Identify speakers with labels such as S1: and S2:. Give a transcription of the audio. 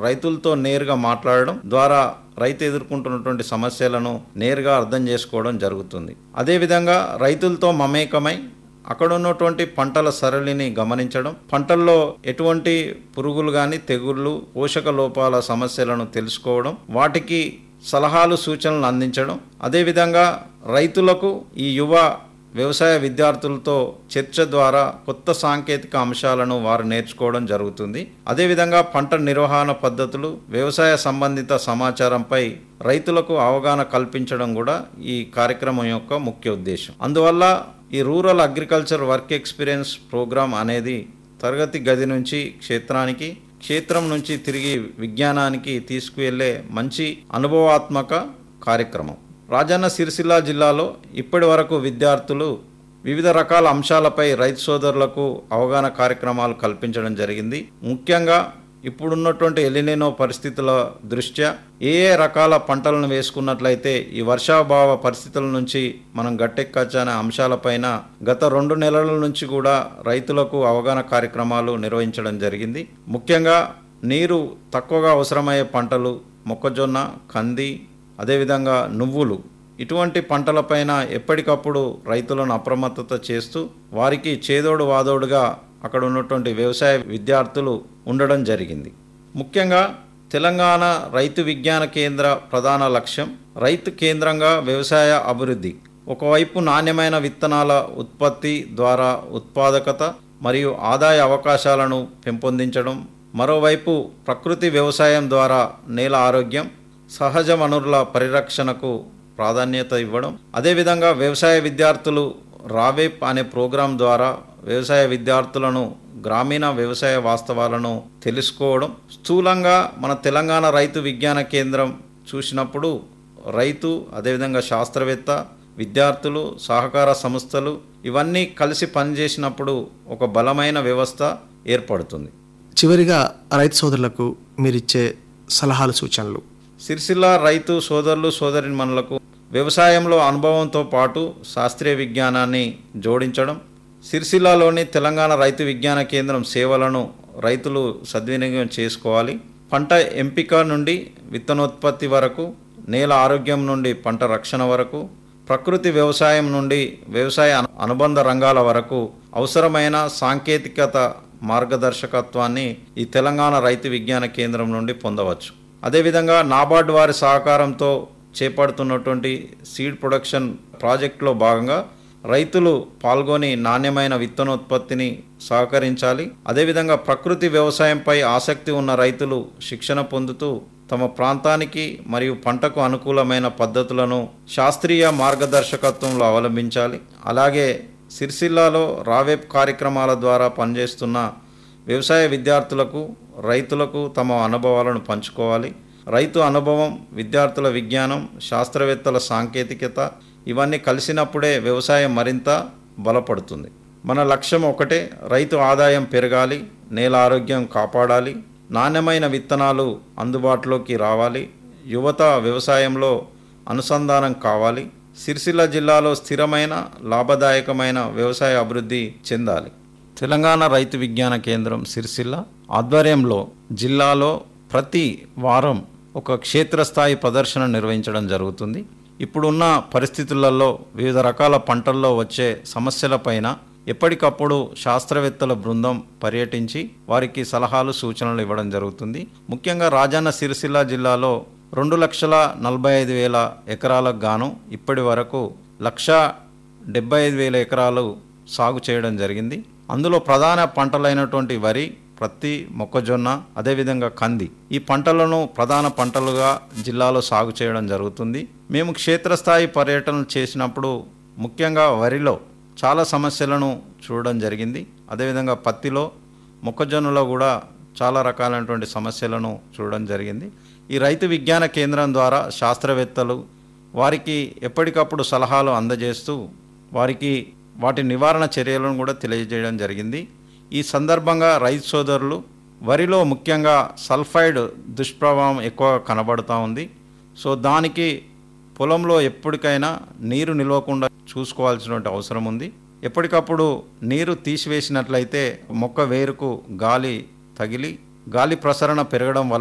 S1: రైతులతో నేరుగా మాట్లాడడం ద్వారా రైతు ఎదుర్కొంటున్నటువంటి సమస్యలను నేరుగా అర్థం చేసుకోవడం జరుగుతుంది అదేవిధంగా రైతులతో మమేకమై అక్కడ ఉన్నటువంటి పంటల సరళిని గమనించడం పంటల్లో ఎటువంటి పురుగులు కానీ తెగుళ్ళు పోషక లోపాల సమస్యలను తెలుసుకోవడం వాటికి సలహాలు సూచనలు అందించడం అదేవిధంగా రైతులకు ఈ యువ వ్యవసాయ విద్యార్థులతో చర్చ ద్వారా కొత్త సాంకేతిక అంశాలను వారు నేర్చుకోవడం జరుగుతుంది అదేవిధంగా పంట నిర్వహణ పద్ధతులు వ్యవసాయ సంబంధిత సమాచారంపై రైతులకు అవగాహన కల్పించడం కూడా ఈ కార్యక్రమం యొక్క ముఖ్య ఉద్దేశం అందువల్ల ఈ rural agriculture work experience programme అనేది తరగతి గది నుంచి క్షేత్రానికి క్షేత్రం నుంచి తిరిగి విజ్ఞానానికి తీసుకువెళ్ళే మంచి అనుభవాత్మక కార్యక్రమం రాజన్న సిరిసిల్ల జిల్లాలో ఇప్పటి వరకు విద్యార్థులు వివిధ రకాల అంశాలపై రైతు సోదరులకు అవగాహన కార్యక్రమాలు కల్పించడం జరిగింది ముఖ్యంగా ఇప్పుడున్నటువంటి ఎలినినో పరిస్థితుల దృష్ట్యా ఏ ఏ రకాల పంటలను వేసుకున్నట్లయితే ఈ వర్షాభావ పరిస్థితుల నుంచి మనం గట్టెక్కచ్చు అనే అంశాలపైన గత రెండు నెలల నుంచి కూడా రైతులకు అవగాహన కార్యక్రమాలు నిర్వహించడం జరిగింది ముఖ్యంగా నీరు తక్కువగా అవసరమయ్యే పంటలు మొక్కజొన్న కంది అదేవిధంగా నువ్వులు ఇటువంటి పంటలపైన ఎప్పటికప్పుడు రైతులను అప్రమత్తత చేస్తూ వారికి చేదోడు వాదోడుగా అక్కడ ఉన్నటువంటి వ్యవసాయ విద్యార్థులు ఉండడం జరిగింది ముఖ్యంగా తెలంగాణ రైతు విజ్ఞాన కేంద్ర ప్రధాన లక్ష్యం రైతు కేంద్రంగా వ్యవసాయ అభివృద్ధి ఒకవైపు నాణ్యమైన విత్తనాల ఉత్పత్తి ద్వారా ఉత్పాదకత మరియు ఆదాయ అవకాశాలను పెంపొందించడం మరోవైపు ప్రకృతి వ్యవసాయం ద్వారా నేల ఆరోగ్యం సహజ వనరుల పరిరక్షణకు ప్రాధాన్యత ఇవ్వడం అదేవిధంగా వ్యవసాయ విద్యార్థులు రావేప్ అనే ప్రోగ్రాం ద్వారా వ్యవసాయ విద్యార్థులను గ్రామీణ వ్యవసాయ వాస్తవాలను తెలుసుకోవడం స్థూలంగా మన తెలంగాణ రైతు విజ్ఞాన కేంద్రం చూసినప్పుడు రైతు అదేవిధంగా శాస్త్రవేత్త విద్యార్థులు సహకార సంస్థలు ఇవన్నీ కలిసి పనిచేసినప్పుడు ఒక బలమైన వ్యవస్థ ఏర్పడుతుంది
S2: చివరిగా రైతు సోదరులకు మీరిచ్చే సలహాలు సూచనలు
S1: సిరిసిల్ల రైతు సోదరులు సోదరిమణులకు వ్యవసాయంలో అనుభవంతో పాటు శాస్త్రీయ విజ్ఞానాన్ని జోడించడం సిరిసిల్లలోని తెలంగాణ రైతు విజ్ఞాన కేంద్రం సేవలను రైతులు సద్వినియోగం చేసుకోవాలి పంట ఎంపిక నుండి విత్తనోత్పత్తి వరకు నేల ఆరోగ్యం నుండి పంట రక్షణ వరకు ప్రకృతి వ్యవసాయం నుండి వ్యవసాయ అను- అనుబంధ రంగాల వరకు అవసరమైన సాంకేతికత మార్గదర్శకత్వాన్ని ఈ తెలంగాణ రైతు విజ్ఞాన కేంద్రం నుండి పొందవచ్చు అదేవిధంగా నాబార్డ్ వారి సహకారంతో చేపడుతున్నటువంటి సీడ్ ప్రొడక్షన్ ప్రాజెక్టులో భాగంగా రైతులు పాల్గొని నాణ్యమైన విత్తనోత్పత్తిని సహకరించాలి అదేవిధంగా ప్రకృతి వ్యవసాయంపై ఆసక్తి ఉన్న రైతులు శిక్షణ పొందుతూ తమ ప్రాంతానికి మరియు పంటకు అనుకూలమైన పద్ధతులను శాస్త్రీయ మార్గదర్శకత్వంలో అవలంబించాలి అలాగే సిరిసిల్లాలో రావేప్ కార్యక్రమాల ద్వారా పనిచేస్తున్న వ్యవసాయ విద్యార్థులకు రైతులకు తమ అనుభవాలను పంచుకోవాలి రైతు అనుభవం విద్యార్థుల విజ్ఞానం శాస్త్రవేత్తల సాంకేతికత ఇవన్నీ కలిసినప్పుడే వ్యవసాయం మరింత బలపడుతుంది మన లక్ష్యం ఒకటే రైతు ఆదాయం పెరగాలి నేల ఆరోగ్యం కాపాడాలి నాణ్యమైన విత్తనాలు అందుబాటులోకి రావాలి యువత వ్యవసాయంలో అనుసంధానం కావాలి సిరిసిల్ల జిల్లాలో స్థిరమైన లాభదాయకమైన వ్యవసాయ అభివృద్ధి చెందాలి తెలంగాణ రైతు విజ్ఞాన కేంద్రం సిరిసిల్ల ఆధ్వర్యంలో జిల్లాలో ప్రతి వారం ఒక క్షేత్రస్థాయి ప్రదర్శన నిర్వహించడం జరుగుతుంది ఇప్పుడున్న పరిస్థితులలో వివిధ రకాల పంటల్లో వచ్చే సమస్యలపైన ఎప్పటికప్పుడు శాస్త్రవేత్తల బృందం పర్యటించి వారికి సలహాలు సూచనలు ఇవ్వడం జరుగుతుంది ముఖ్యంగా రాజన్న సిరిసిల్ల జిల్లాలో రెండు లక్షల నలభై ఐదు వేల ఎకరాలకు గాను ఇప్పటి వరకు లక్ష డెబ్బై ఐదు వేల ఎకరాలు సాగు చేయడం జరిగింది అందులో ప్రధాన పంటలైనటువంటి వరి ప్రత్తి మొక్కజొన్న అదేవిధంగా కంది ఈ పంటలను ప్రధాన పంటలుగా జిల్లాలో సాగు చేయడం జరుగుతుంది మేము క్షేత్రస్థాయి పర్యటనలు చేసినప్పుడు ముఖ్యంగా వరిలో చాలా సమస్యలను చూడడం జరిగింది అదేవిధంగా పత్తిలో మొక్కజొన్నలో కూడా చాలా రకాలైనటువంటి సమస్యలను చూడడం జరిగింది ఈ రైతు విజ్ఞాన కేంద్రం ద్వారా శాస్త్రవేత్తలు వారికి ఎప్పటికప్పుడు సలహాలు అందజేస్తూ వారికి వాటి నివారణ చర్యలను కూడా తెలియజేయడం జరిగింది ఈ సందర్భంగా రైతు సోదరులు వరిలో ముఖ్యంగా సల్ఫైడ్ దుష్ప్రభావం ఎక్కువ కనబడుతూ ఉంది సో దానికి పొలంలో ఎప్పటికైనా నీరు నిలవకుండా చూసుకోవాల్సినటువంటి అవసరం ఉంది ఎప్పటికప్పుడు నీరు తీసివేసినట్లయితే మొక్క వేరుకు గాలి తగిలి గాలి ప్రసరణ పెరగడం వల్ల